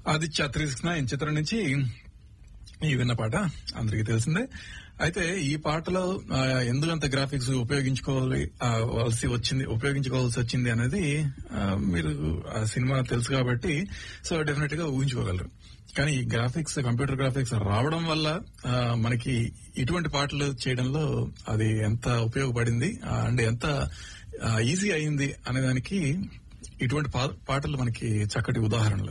Aditya three six nine చిత్రం నుంచి ఈ విన్న పాట అందరికీ తెలిసిందే అయితే ఈ పాటలో ఆ, ఎందుకంత గ్రాఫిక్స్ ఉపయోగించుకోవాలి ఆ, వలసి వచ్చింది ఉపయోగించుకోవాల్సి వచ్చింది అనేది ఆ, మీరు ఆ సినిమా తెలుసు కాబట్టి సో డెఫినెట్ గా ఊహించుకోగలరు కానీ ఈ గ్రాఫిక్స్ కంప్యూటర్ గ్రాఫిక్స్ రావడం వల్ల ఆ, మనకి ఇటువంటి పాటలు చేయడంలో అది ఎంత ఉపయోగపడింది ఆ, అండ్ ఎంత ఈజీ అయింది అనేదానికి ఇటువంటి పా- పాటలు మనకి చక్కటి ఉదాహరణలు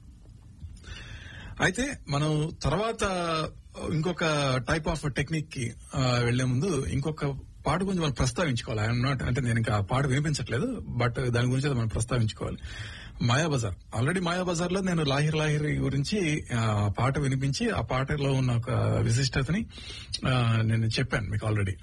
అయితే మనం తర్వాత ఇంకొక టైప్ ఆఫ్ టెక్నిక్ కి ఆ, వెళ్లే ముందు ఇంకొక పాట గురించి మనం ప్రస్తావించుకోవాలి ఐఎమ్ నాట్ అంటే నేను ఇంకా ఆ పాట వినిపించట్లేదు బట్ దాని గురించి అయితే మనం ప్రస్తావించుకోవాలి మాయాబజార్ ఆల్రెడీ మాయాబజార్ లో నేను లాహిర్ లాహిర్ గురించి ఆ, పాట వినిపించి ఆ పాటలో ఉన్న ఒక విశిష్టతని ఆ, నేను చెప్పాను మీకు ఆల్రెడీ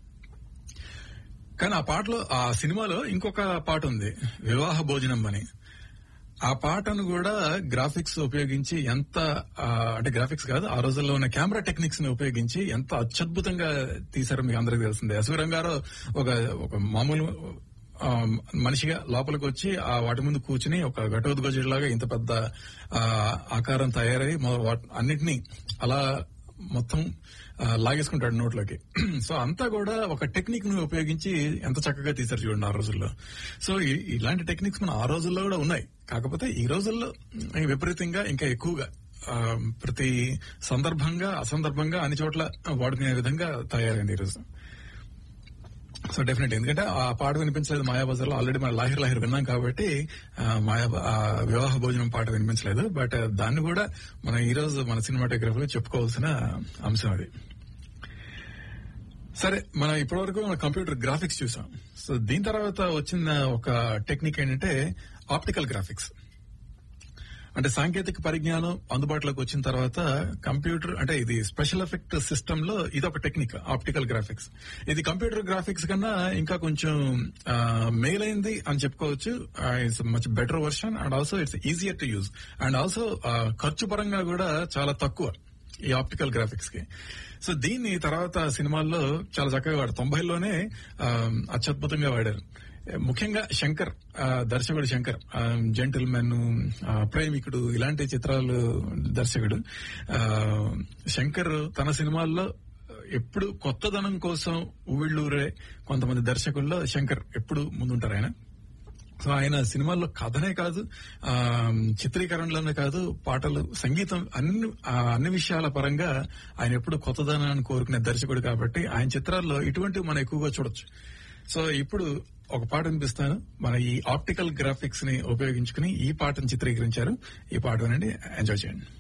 కానీ ఆ పాటలో ఆ సినిమాలో ఇంకొక పాట ఉంది వివాహ భోజనం అని ఆ పాటను కూడా గ్రాఫిక్స్ ఉపయోగించి ఎంత ఆ, అంటే గ్రాఫిక్స్ కాదు ఆ రోజుల్లో ఉన్న కెమెరా టెక్నిక్స్ ని ఉపయోగించి ఎంత అత్యద్భుతంగా తీశారో మీకు అందరికీ తెలిసిందే అసూరం గారు ఒక ఒక మామూలు ఆ, మనిషిగా లోపలికి వచ్చి ఆ వాటి ముందు కూర్చుని ఒక ఘటోద్గజుడిలాగా ఇంత పెద్ద ఆ, ఆకారం తయారై మొ- వాట్- అన్నిటినీ అలా మొత్తం ఆ, లాగేసుకుంటాడు నోట్లోకి సో అంతా కూడా ఒక టెక్నిక్ ను ఉపయోగించి ఎంత చక్కగా తీశారు చూడండి ఆ రోజుల్లో సో ఈ- ఇలాంటి టెక్నిక్స్ మన ఆ రోజుల్లో కూడా ఉన్నాయి కాకపోతే ఈ రోజుల్లో ఉమ్, విపరీతంగా ఇంకా ఎక్కువగా ఆ, ప్రతి సందర్భంగా అసందర్భంగా అన్ని చోట్ల వాడుకునే విధంగా తయారైంది ఈ రోజు సో డెఫినెట్ ఎందుకంటే ఆ పాట వినిపించలేదు మాయాబజార్ లో ఆల్రెడీ మన లాహిర్ లాహిర్ విన్నాం కాబట్టి ఆ, మాయా ఆ వివాహ భోజనం పాట వినిపించలేదు బట్ దాన్ని కూడా మనం ఈ రోజు మన సినిమాటోగ్రఫీలో చెప్పుకోవాల్సిన అంశం అది సరే మనం ఇప్పటివరకు మన కంప్యూటర్ గ్రాఫిక్స్ చూసాం సో దీని తర్వాత వచ్చిన ఒక టెక్నిక్ ఏంటంటే ఆప్టికల్ గ్రాఫిక్స్ అంటే సాంకేతిక పరిజ్ఞానం అందుబాటులోకి వచ్చిన తర్వాత కంప్యూటర్ అంటే ఇది స్పెషల్ ఎఫెక్ట్ సిస్టమ్ లో ఇది ఒక టెక్నిక్ ఆప్టికల్ గ్రాఫిక్స్ ఇది కంప్యూటర్ గ్రాఫిక్స్ కన్నా ఇంకా కొంచెం మేలైంది అని చెప్పుకోవచ్చు it's much better version and also it's easier to use and also ఖర్చు పరంగా కూడా చాలా తక్కువ ఈ ఆప్టికల్ గ్రాఫిక్స్ కి సో దీన్ని తర్వాత సినిమాల్లో చాలా చక్కగా వాడారు తొంభైలోనే అత్యద్భుతంగా వాడారు ముఖ్యంగా శంకర్ ఆ, దర్శకుడు శంకర్ జెంటిల్ మెన్ ప్రేమికుడు ఇలాంటి చిత్రాలు దర్శకుడు ఆ, శంకర్ తన సినిమాల్లో ఎప్పుడు కొత్తదనం కోసం ఉవిళ్ళూరే కొంతమంది దర్శకుల్లో శంకర్ ఎప్పుడు ముందుంటారు ఆయన సో ఆయన సినిమాల్లో కథనే కాదు ఆ చిత్రీకరణలోనే కాదు పాటలు సంగీతం అన్ని ఆ, అన్ని విషయాల పరంగా ఆయన ఎప్పుడు కొత్తదనాన్ని కోరుకునే దర్శకుడు కాబట్టి ఆయన చిత్రాల్లో ఇటువంటివి మనం ఎక్కువగా చూడొచ్చు సో ఇప్పుడు ఒక పాట వినిపిస్తాను మన ఈ ఆప్టికల్ గ్రాఫిక్స్ ని ఉపయోగించుకుని ఈ పాటను చిత్రీకరించారు ఈ పాట వినండి ఎంజాయ్ చేయండి